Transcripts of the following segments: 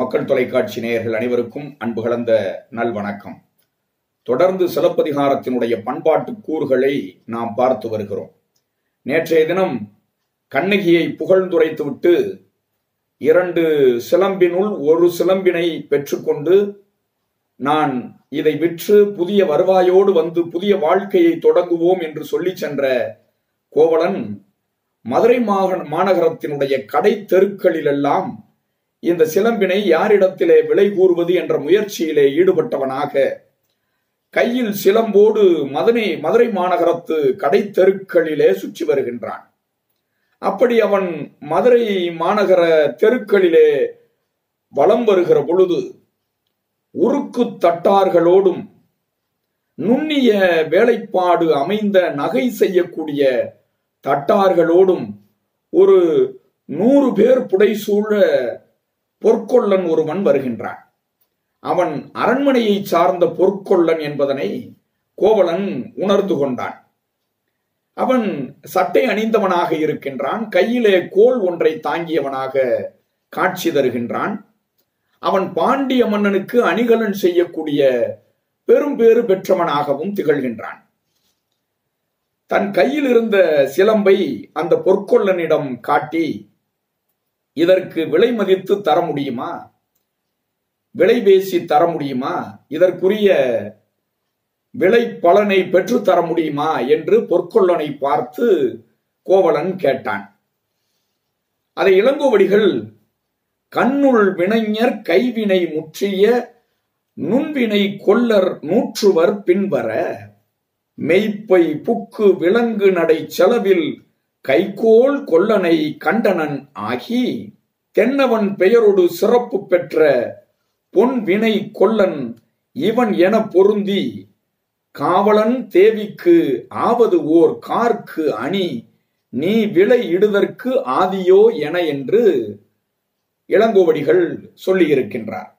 மக்கள் தொலைக்காட்சி நேயர்கள் அனைவருக்கும் அன்பு கலந்த நல்வணக்கம் தொடர்ந்து சிலப்பதிகாரத்தினுடைய பண்பாட்டு கூறுகளை நாம் பார்த்து வருகிறோம் நேற்றைய தினம் கண்ணகியை புகழ்ந்துரைத்துவிட்டு இரண்டு சிலம்பினுள் ஒரு சிலம்பினை பெற்றுக்கொண்டு நான் இதை விற்று புதிய வருவாயோடு வந்து புதிய வாழ்க்கையை தொடங்குவோம் என்று சொல்லி சென்ற கோவலன் மதுரை மாக மாநகரத்தினுடைய கடை தெருக்களிலெல்லாம் இந்த சிலம்பினை யாரிடத்திலே விலை கூறுவது என்ற முயற்சியிலே ஈடுபட்டவனாக கையில் சிலம்போடு மதுரை மதுரை மாநகரத்து கடை தெருக்களிலே சுற்றி வருகின்றான் அப்படி அவன் மதுரை மாநகர தெருக்களிலே வலம் வருகிற பொழுது உருக்கு தட்டார்களோடும் நுண்ணிய வேலைப்பாடு அமைந்த நகை செய்யக்கூடிய தட்டார்களோடும் ஒரு நூறு பேர் புடைசூழ பொற்கொள்ளன் ஒருவன் வருகின்றான் அவன் அரண்மனையை சார்ந்த பொற்கொள்ளன் என்பதனை கோவலன் உணர்ந்து கொண்டான் அவன் சட்டை அணிந்தவனாக இருக்கின்றான் கையிலே கோல் ஒன்றை தாங்கியவனாக காட்சி தருகின்றான் அவன் பாண்டிய மன்னனுக்கு அணிகலன் செய்யக்கூடிய பெரும் பேறு பெற்றவனாகவும் திகழ்கின்றான் தன் கையில் இருந்த சிலம்பை அந்த பொற்கொள்ளனிடம் காட்டி இதற்கு விலை மதித்து தர முடியுமா விலை பேசி தர முடியுமா இதற்குரிய விலை பலனை பெற்று தர முடியுமா என்று பொற்கொள்ளனை பார்த்து கோவலன் கேட்டான் அதை இளங்கோவடிகள் கண்ணுள் வினைஞர் கைவினை முற்றிய நுண்வினை கொல்லர் நூற்றுவர் பின்வர மெய்ப்பை புக்கு விலங்கு நடை செலவில் கைகோல் கொல்லனை கண்டனன் ஆகி தென்னவன் பெயரொடு சிறப்பு பெற்ற பொன் வினை கொல்லன் இவன் என பொருந்தி காவலன் தேவிக்கு ஆவது ஓர் கார்க்கு அணி நீ விலை இடுதற்கு ஆதியோ என என்று இளங்கோவடிகள் சொல்லியிருக்கின்றார்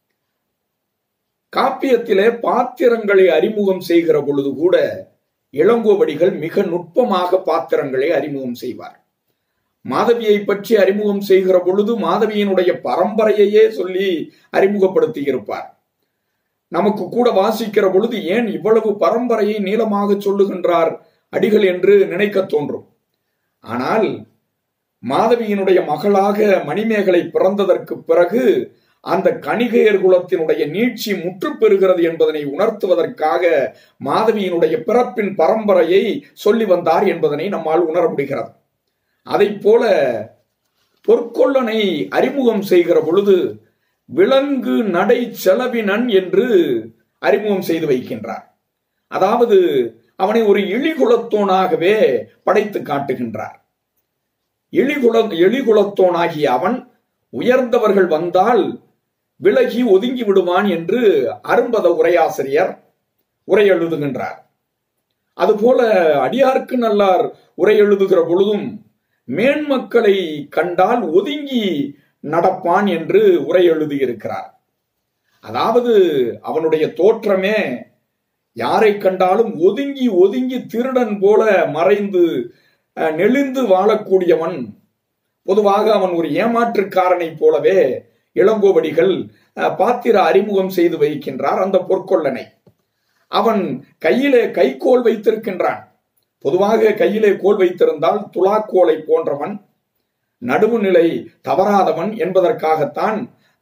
காப்பியத்திலே பாத்திரங்களை அறிமுகம் செய்கிற பொழுது கூட இளங்கோவடிகள் மிக நுட்பமாக பாத்திரங்களை அறிமுகம் செய்வார் மாதவியை பற்றி அறிமுகம் செய்கிற பொழுது மாதவியினுடைய பரம்பரையையே சொல்லி அறிமுகப்படுத்தி இருப்பார் நமக்கு கூட வாசிக்கிற பொழுது ஏன் இவ்வளவு பரம்பரையை நீளமாக சொல்லுகின்றார் அடிகள் என்று நினைக்க தோன்றும் ஆனால் மாதவியினுடைய மகளாக மணிமேகலை பிறந்ததற்கு பிறகு அந்த கணிகையர் குலத்தினுடைய நீட்சி முற்று பெறுகிறது என்பதனை உணர்த்துவதற்காக மாதவியினுடைய பிறப்பின் பரம்பரையை சொல்லி வந்தார் என்பதனை நம்மால் உணர முடிகிறது அதை போல பொற்கொள்ளனை அறிமுகம் செய்கிற பொழுது விலங்கு நடை செலவினன் என்று அறிமுகம் செய்து வைக்கின்றார் அதாவது அவனை ஒரு இழிகுலத்தோனாகவே படைத்து காட்டுகின்றார் இழிகுல எளிகுலத்தோனாகிய அவன் உயர்ந்தவர்கள் வந்தால் விலகி ஒதுங்கி விடுவான் என்று அரும்பத உரையாசிரியர் உரை எழுதுகின்றார் அதுபோல அடியார்க்கு நல்லார் உரை எழுதுகிற பொழுதும் மேன்மக்களை கண்டால் ஒதுங்கி நடப்பான் என்று உரை எழுதியிருக்கிறார் அதாவது அவனுடைய தோற்றமே யாரை கண்டாலும் ஒதுங்கி ஒதுங்கி திருடன் போல மறைந்து நெளிந்து வாழக்கூடியவன் பொதுவாக அவன் ஒரு ஏமாற்றுக்காரனை போலவே இளங்கோவடிகள் பாத்திர அறிமுகம் செய்து வைக்கின்றார் அந்த பொற்கொள்ளனை அவன் கையிலே கைகோல் வைத்திருக்கின்றான் பொதுவாக கையிலே கோல் வைத்திருந்தால் துலாக்கோலை போன்றவன் நடுவு நிலை தவறாதவன் என்பதற்காகத்தான்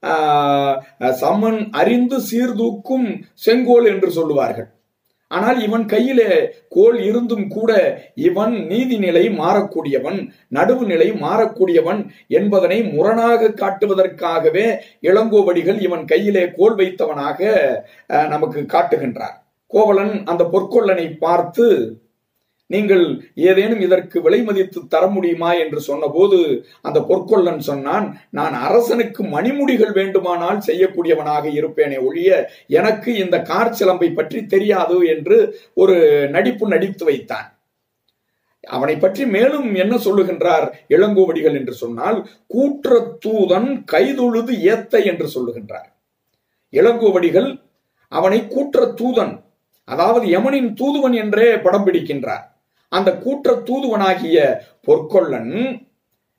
சமன் அறிந்து சீர்தூக்கும் செங்கோல் என்று சொல்லுவார்கள் ஆனால் இவன் கையிலே கோல் இருந்தும் கூட இவன் நீதி நிலை மாறக்கூடியவன் நடுவு நிலை மாறக்கூடியவன் என்பதனை முரணாக காட்டுவதற்காகவே இளங்கோவடிகள் இவன் கையிலே கோல் வைத்தவனாக நமக்கு காட்டுகின்றார் கோவலன் அந்த பொற்கொள்ளனை பார்த்து நீங்கள் ஏதேனும் இதற்கு விலை மதித்து தர முடியுமா என்று சொன்னபோது அந்த பொற்கொள்ளன் சொன்னான் நான் அரசனுக்கு மணிமுடிகள் வேண்டுமானால் செய்யக்கூடியவனாக இருப்பேனே ஒழிய எனக்கு இந்த கார் சிலம்பை பற்றி தெரியாது என்று ஒரு நடிப்பு நடித்து வைத்தான் அவனை பற்றி மேலும் என்ன சொல்லுகின்றார் இளங்கோவடிகள் என்று சொன்னால் கூற்ற தூதன் கைதொழுது ஏத்த என்று சொல்லுகின்றார் இளங்கோவடிகள் அவனை கூற்ற தூதன் அதாவது யமனின் தூதுவன் என்றே படம் பிடிக்கின்றார் அந்த கூற்ற தூதுவனாகிய பொற்கொள்ளன்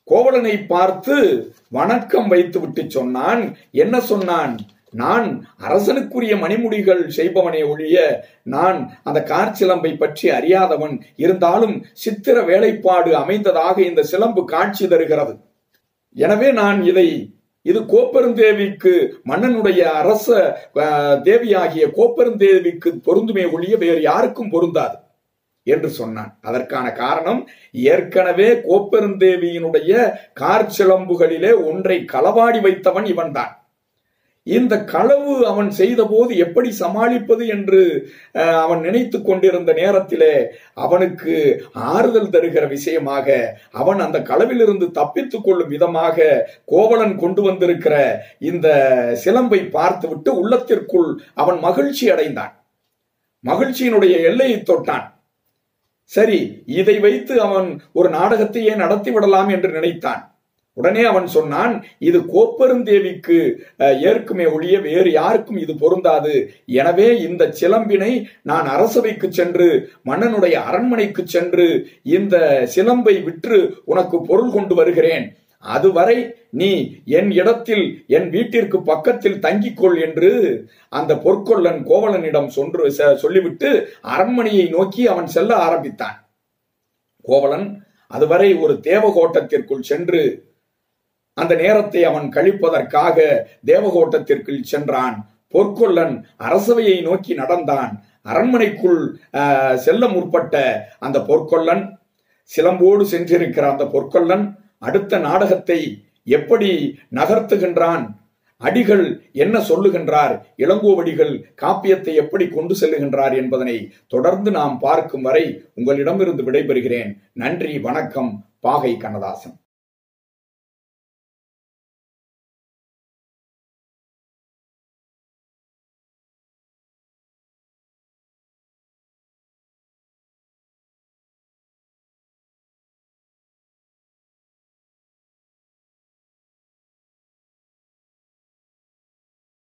கோவலனை பார்த்து வணக்கம் வைத்து விட்டு சொன்னான் என்ன சொன்னான் நான் அரசனுக்குரிய மணிமுடிகள் செய்பவனே ஒழிய நான் அந்த கார்ச்சிலம்பை பற்றி அறியாதவன் இருந்தாலும் சித்திர வேலைப்பாடு அமைந்ததாக இந்த சிலம்பு காட்சி தருகிறது எனவே நான் இதை இது கோப்பெருந்தேவிக்கு மன்னனுடைய அரச அஹ், தேவியாகிய கோப்பெருந்தேவிக்கு பொருந்துமே ஒழிய வேறு யாருக்கும் பொருந்தாது என்று சொன்னான் அதற்கான காரணம் ஏற்கனவே கோப்பெருந்தேவியினுடைய கார்ச்சிலம்புகளிலே ஒன்றை களவாடி வைத்தவன் இவன்தான் இந்த களவு அவன் செய்தபோது எப்படி சமாளிப்பது என்று அஹ், அவன் நினைத்து கொண்டிருந்த நேரத்திலே அவனுக்கு ஆறுதல் தருகிற விஷயமாக அவன் அந்த களவிலிருந்து தப்பித்துக் கொள்ளும் விதமாக கோவலன் கொண்டு வந்திருக்கிற இந்த சிலம்பை பார்த்துவிட்டு உள்ளத்திற்குள் அவன் மகிழ்ச்சி அடைந்தான் மகிழ்ச்சியினுடைய எல்லையை தொட்டான் சரி இதை வைத்து அவன் ஒரு நாடகத்தையே நடத்தி விடலாம் என்று நினைத்தான் உடனே அவன் சொன்னான் இது கோப்பெருந்தேவிக்கு அஹ், ஏற்குமே ஒழிய வேறு யாருக்கும் இது பொருந்தாது எனவே இந்த சிலம்பினை நான் அரசவைக்கு சென்று மன்னனுடைய அரண்மனைக்கு சென்று இந்த சிலம்பை விற்று உனக்கு பொருள் கொண்டு வருகிறேன் அதுவரை நீ என் இடத்தில் என் வீட்டிற்கு பக்கத்தில் தங்கிக்கொள் என்று அந்த பொற்கொள்ளன் கோவலனிடம் சொன்று செ- சொல்லிவிட்டு அரண்மனையை நோக்கி அவன் செல்ல ஆரம்பித்தான் கோவலன் அதுவரை ஒரு தேவகோட்டத்திற்குள் சென்று அந்த நேரத்தை அவன் கழிப்பதற்காக தேவகோட்டத்திற்குள் சென்றான் பொற்கொள்ளன் அரசவையை நோக்கி நடந்தான் அரண்மனைக்குள் ஆஹ், செல்ல முற்பட்ட அந்த பொற்கொள்ளன் சிலம்போடு சென்றிருக்கிற அந்த பொற்கொள்ளன் அடுத்த நாடகத்தை எப்படி நகர்த்துகின்றான் அடிகள் என்ன சொல்லுகின்றார் இளங்கோவடிகள் காப்பியத்தை எப்படி கொண்டு செல்லுகின்றார் என்பதனை தொடர்ந்து நாம் பார்க்கும் வரை உங்களிடமிருந்து விடைபெறுகிறேன் நன்றி வணக்கம் பாகை கண்ணதாசன்